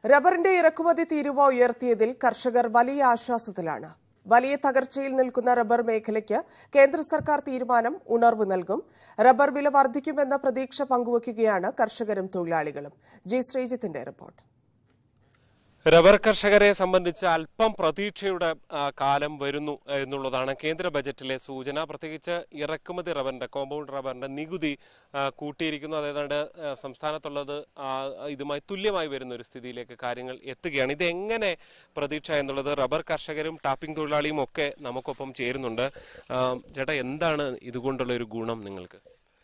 റബ്ബറിന്റെ ഇറക്കുമതി തീരുവ ഉയർത്തിയതിൽ കർഷകർ വലിയ ആശ്വാസത്തിലാണ് വലിയ തകർച്ചയിൽ നിൽക്കുന്ന റബ്ബർ മേഖലയ്ക്ക് കേന്ദ്ര സർക്കാർ തീരുമാനം ഉണർവ് നൽകും റബ്ബർ വില വർദ്ധിക്കുമെന്ന പ്രതീക്ഷ പങ്കുവയ്ക്കുകയാണ് കർഷകരും തൊഴിലാളികളും ജി ശ്രീജിത്തിന്റെ റിപ്പോർട്ട് റബ്ബർ കർഷകരെ സംബന്ധിച്ച് അല്പം പ്രതീക്ഷയുടെ ആ, കാലം വരുന്നു എന്നുള്ളതാണ് കേന്ദ്ര ബജറ്റിലെ സൂചന പ്രത്യേകിച്ച് ഇറക്കുമതി റബ്ബറിന്റെ കോമ്പൗണ്ട് റബ്ബറിന്റെ നികുതി ആ, കൂട്ടിയിരിക്കുന്നു അതേതാണ്ട് ആ, സംസ്ഥാനത്തുള്ളത് ആ, ഇതുമായി തുല്യമായി വരുന്ന ഒരു സ്ഥിതിയിലേക്ക് കാര്യങ്ങൾ എത്തുകയാണ് ഇത് എങ്ങനെ പ്രതീക്ഷ എന്നുള്ളത് റബ്ബർ കർഷകരും ടാപ്പിംഗ് തൊഴിലാളിയും ഒക്കെ നമുക്കൊപ്പം ചേരുന്നുണ്ട് ആ, ചേട്ടാ എന്താണ് ഇതുകൊണ്ടുള്ള ഒരു ഗുണം നിങ്ങൾക്ക്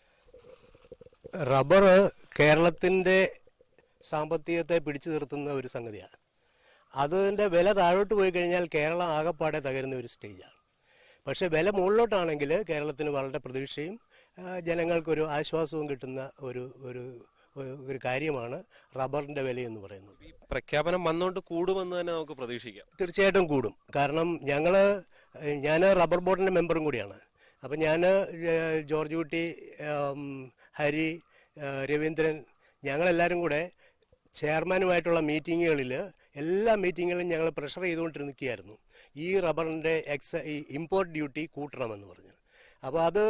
റബ്ബർ കേരളത്തിൻ്റെ സാമ്പത്തികത്തെ പിടിച്ചു നിർത്തുന്ന ഒരു സംഗതിയാണ് അതിൻ്റെ വില താഴോട്ട് പോയി കഴിഞ്ഞാൽ കേരളം ആകപ്പാടെ തകരുന്ന ഒരു സ്റ്റേജാണ് പക്ഷേ വില മുകളിലോട്ടാണെങ്കിൽ കേരളത്തിന് വളരെ പ്രതീക്ഷയും ആ, ജനങ്ങൾക്കൊരു ആശ്വാസവും കിട്ടുന്ന ഒരു ഒരു ഒരു- ഒരു കാര്യമാണ് റബ്ബറിൻ്റെ വില എന്ന് പറയുന്നത് ഈ പ്രഖ്യാപനം വന്നുകൊണ്ട് കൂടുമെന്ന് തന്നെ നമുക്ക് പ്രതീക്ഷിക്കാം തീർച്ചയായിട്ടും കൂടും കാരണം ഞങ്ങൾ ഞാൻ റബ്ബർ ബോർഡിൻ്റെ മെമ്പറും കൂടിയാണ് അപ്പം ഞാൻ ജോർജ് കുട്ടി ഉം, ഹരി ആ, രവീന്ദ്രൻ ഞങ്ങളെല്ലാവരും കൂടെ ചെയർമാനുമായിട്ടുള്ള മീറ്റിങ്ങുകളിൽ എല്ലാ മീറ്റിങ്ങുകളിലും ഞങ്ങൾ പ്രഷർ ചെയ്തുകൊണ്ടിരിക്കുകയായിരുന്നു ഈ റബ്ബറിൻ്റെ എക്സ ഈ ഇമ്പോർട്ട് ഡ്യൂട്ടി കൂട്ടണമെന്ന് പറഞ്ഞു അപ്പോൾ അത്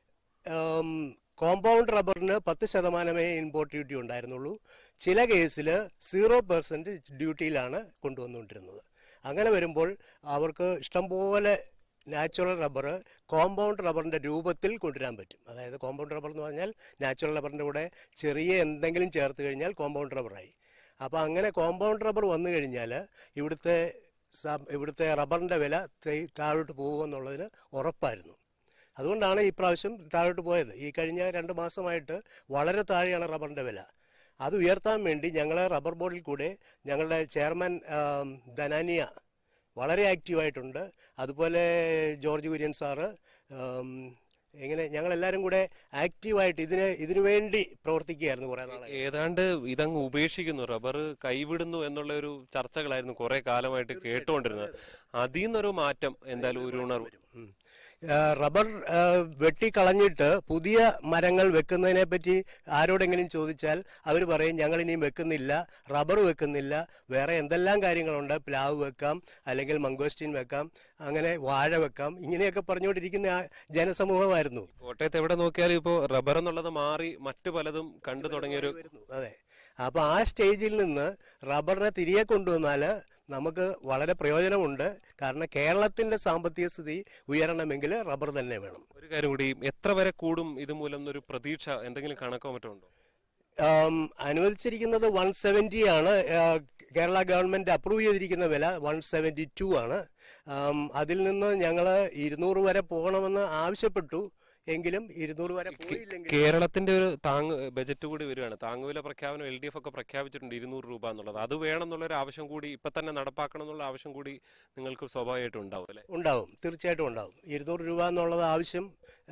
ഉം, കോമ്പൗണ്ട് റബ്ബറിന് പത്ത് ശതമാനമേ ഇമ്പോർട്ട് ഡ്യൂട്ടി ഉണ്ടായിരുന്നുള്ളൂ ചില കേസിൽ സീറോ പെർസെൻറ്റ് ഡ്യൂട്ടിയിലാണ് കൊണ്ടുവന്നുകൊണ്ടിരുന്നത് അങ്ങനെ വരുമ്പോൾ അവർക്ക് ഇഷ്ടംപോലെ നാച്ചുറൽ റബ്ബർ കോമ്പൗണ്ട് റബ്ബറിൻ്റെ രൂപത്തിൽ കൊണ്ടുവരാൻ പറ്റും അതായത് കോമ്പൗണ്ട് റബ്ബർ എന്ന് പറഞ്ഞാൽ നാച്ചുറൽ റബ്ബറിൻ്റെ കൂടെ ചെറിയ എന്തെങ്കിലും ചേർത്ത് കഴിഞ്ഞാൽ കോമ്പൗണ്ട് റബ്ബറായി അപ്പോൾ അങ്ങനെ കോമ്പൗണ്ട് റബ്ബർ വന്നു കഴിഞ്ഞാൽ ഇവിടുത്തെ സ- ഇവിടുത്തെ റബ്ബറിൻ്റെ വില തേ- താഴോട്ട് പോകുമെന്നുള്ളതിന് ഉറപ്പായിരുന്നു അതുകൊണ്ടാണ് ഈ പ്രാവശ്യം താഴോട്ട് പോയത് ഈ കഴിഞ്ഞ രണ്ട് മാസമായിട്ട് വളരെ താഴെയാണ് റബ്ബറിൻ്റെ വില അത് ഉയർത്താൻ വേണ്ടി ഞങ്ങൾ റബ്ബർ ബോർഡിൽ കൂടെ ഞങ്ങളുടെ ചെയർമാൻ ആം, ധനാനിയ വളരെ ആക്റ്റീവായിട്ടുണ്ട് അതുപോലെ ജോർജ് കുര്യൻ സാറ് ആം, ഇങ്ങനെ ഞങ്ങളെല്ലാവരും കൂടെ ആക്റ്റീവായിട്ട് ഇതിന് ഇതിനു വേണ്ടി പ്രവർത്തിക്കുകയായിരുന്നു കുറേ നാളായി ഏതാണ്ട് ഇതങ്ങ് ഉപേക്ഷിക്കുന്നു റബ്ബർ കൈവിടുന്നു എന്നുള്ള ഒരു ചർച്ചകളായിരുന്നു കുറെ കാലമായിട്ട് കേട്ടുകൊണ്ടിരുന്നത് അതിൽ നിന്നൊരു മാറ്റം എന്തായാലും ഒരു ഉണർവ് ഉം. ആ, റബ്ബർ ആ, വെട്ടിക്കളഞ്ഞിട്ട് പുതിയ മരങ്ങൾ വെക്കുന്നതിനെ പറ്റി ആരോടെങ്കിലും ചോദിച്ചാൽ അവർ പറയും ഞങ്ങൾ ഇനിയും വെക്കുന്നില്ല റബ്ബർ വെക്കുന്നില്ല വേറെ എന്തെല്ലാം കാര്യങ്ങളുണ്ട് പ്ലാവ് വെക്കാം അല്ലെങ്കിൽ മംഗോസ്റ്റീൻ വെക്കാം അങ്ങനെ വാഴ വെക്കാം ഇങ്ങനെയൊക്കെ പറഞ്ഞുകൊണ്ടിരിക്കുന്ന ആ ജനസമൂഹമായിരുന്നു കോട്ടയത്ത് എവിടെ നോക്കിയാലും ഇപ്പോൾ റബ്ബർ എന്നുള്ളത് മാറി മറ്റു പലതും കണ്ടു തുടങ്ങിയൊരു വരുന്നു അതെ അപ്പൊ ആ സ്റ്റേജിൽ നിന്ന് റബ്ബറിനെ തിരികെ കൊണ്ടുവന്നാൽ നമുക്ക് വളരെ പ്രയോജനമുണ്ട് കാരണം കേരളത്തിന്റെ സാമ്പത്തിക സ്ഥിതി ഉയരണമെങ്കിൽ റബ്ബർ തന്നെ വേണം ഒരു കാര്യം കൂടി എത്ര വരെ കൂടും ഇതുമൂലം എന്നൊരു പ്രതീക്ഷ എന്തെങ്കിലും കണക്കോ മറ്റോ ഉണ്ടോ ആം, അനുവദിച്ചിരിക്കുന്നത് വൺ സെവൻറ്റി ആണ് ആ, കേരള ഗവൺമെന്റ് അപ്രൂവ് ചെയ്തിരിക്കുന്ന വില വൺ സെവൻറ്റി ടു ആണ് ആം, അതിൽ നിന്ന് ഞങ്ങൾ ഇരുന്നൂറ് വരെ പോകണമെന്ന് ആവശ്യപ്പെട്ടു എങ്കിലും ഇരുന്നൂറ് വരെ പോയില്ലെങ്കിൽ കേരളത്തിന്റെ ഒരു താങ് ബജറ്റ് കൂടി വരികയാണ് താങ്ങുവില പ്രഖ്യാപനം എൽ ഡി എഫ് ഒക്കെ പ്രഖ്യാപിച്ചിട്ടുണ്ട് ഇരുന്നൂറ് രൂപ എന്നുള്ളത് അത് വേണം എന്നുള്ള ഒരു ആവശ്യം കൂടി ഇപ്പൊ തന്നെ നടപ്പാക്കണം എന്നുള്ള ആവശ്യം കൂടി നിങ്ങൾക്ക് സ്വാഭാവികമായിട്ടും ഉണ്ടാവും അല്ലെ ഉണ്ടാവും തീർച്ചയായിട്ടും ഉണ്ടാവും ഇരുന്നൂറ് രൂപ എന്നുള്ളത് ആവശ്യം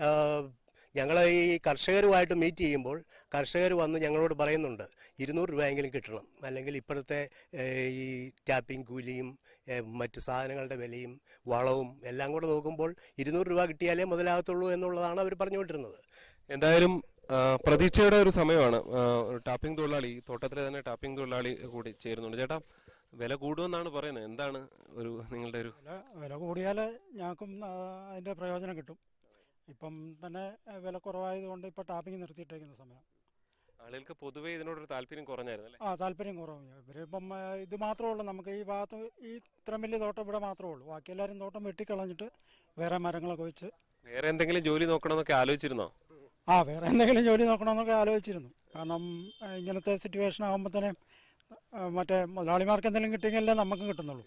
ഞങ്ങൾ ഈ കർഷകരുമായിട്ട് മീറ്റ് ചെയ്യുമ്പോൾ കർഷകർ വന്ന് ഞങ്ങളോട് പറയുന്നുണ്ട് ഇരുന്നൂറ് രൂപയെങ്കിലും കിട്ടണം അല്ലെങ്കിൽ ഇപ്പോഴത്തെ ആ, ഈ ടാപ്പിംഗ് കൂലിയും ആ, മറ്റ് സാധനങ്ങളുടെ വിലയും വളവും എല്ലാം കൂടെ നോക്കുമ്പോൾ ഇരുന്നൂറ് രൂപ കിട്ടിയാലേ മുതലാകത്തുള്ളൂ എന്നുള്ളതാണ് അവർ പറഞ്ഞുകൊണ്ടിരുന്നത് എന്തായാലും ആ, പ്രതീക്ഷയുടെ ഒരു സമയമാണ് ആ, ഒരു ടാപ്പിംഗ് തൊഴിലാളി തോട്ടത്തിലെ തന്നെ ടാപ്പിംഗ് തൊഴിലാളി കൂടി ചേരുന്നുണ്ട് ചേട്ടാ വില കൂടുമെന്നാണ് പറയുന്നത് എന്താണ് ഒരു നിങ്ങളുടെ ഒരു വില വില കൂടിയാൽ ഞങ്ങൾക്കും ആ, അതിൻ്റെ പ്രയോജനം കിട്ടും ഇപ്പം തന്നെ ആ, വില കുറവായതുകൊണ്ട് ഇപ്പോൾ ടാപ്പിംഗ് നിർത്തിയിട്ടേക്കുന്ന സമയം ആളുകൾക്ക് പൊതുവേ ഇതിനോടൊരു താല്പര്യം കുറഞ്ഞായിരുന്നു അല്ലേ ആ താല്പര്യം കുറവ് ഇവരിപ്പം ആ, ഇത് മാത്രമേ ഉള്ളൂ നമുക്ക് ഈ ഭാഗത്ത് ഈ ഇത്രയും വലിയ തോട്ടം ഇവിടെ മാത്രമേ ഉള്ളൂ ബാക്കി എല്ലാവരും തോട്ടം വെട്ടിക്കളഞ്ഞിട്ട് വേറെ മരങ്ങളൊക്കെ വെച്ച് വേറെ എന്തെങ്കിലും ജോലി നോക്കണമെന്നൊക്കെ ആലോചിച്ചിരുന്നോ ആ വേറെ എന്തെങ്കിലും ജോലി നോക്കണമെന്നൊക്കെ ആലോചിച്ചിരുന്നു കാരണം ആ, ഇങ്ങനത്തെ സിറ്റുവേഷൻ ആകുമ്പോൾ തന്നെ ആ, മറ്റേ മുതലാളിമാർക്ക് എന്തെങ്കിലും കിട്ടിയെങ്കിലേ നമുക്കും കിട്ടുന്നുള്ളൂ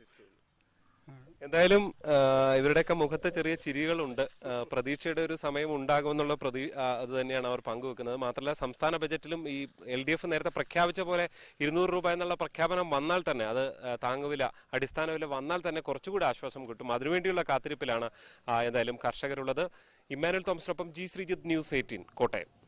എന്തായാലും ആ, ഇവരുടെയൊക്കെ മുഖത്ത് ചെറിയ ചിരികളുണ്ട് ആ, പ്രതീക്ഷയുടെ ഒരു സമയം ഉണ്ടാകുമെന്നുള്ള പ്രതി ആ, അത് തന്നെയാണ് അവർ പങ്കുവെക്കുന്നത് മാത്രമല്ല സംസ്ഥാന ബജറ്റിലും ഈ എൽ ഡി എഫ് നേരത്തെ പ്രഖ്യാപിച്ച പോലെ ഇരുന്നൂറ് രൂപ എന്നുള്ള പ്രഖ്യാപനം വന്നാൽ തന്നെ അത് ആ, താങ്ങുവില അടിസ്ഥാന വില വന്നാൽ തന്നെ കുറച്ചുകൂടി ആശ്വാസം കിട്ടും അതിനുവേണ്ടിയുള്ള കാത്തിരിപ്പിലാണ് ആ, എന്തായാലും കർഷകരുള്ളത് ഇമ്മാനുവൽ തോമസിനൊപ്പം G Sreejith news eighteen Kottayam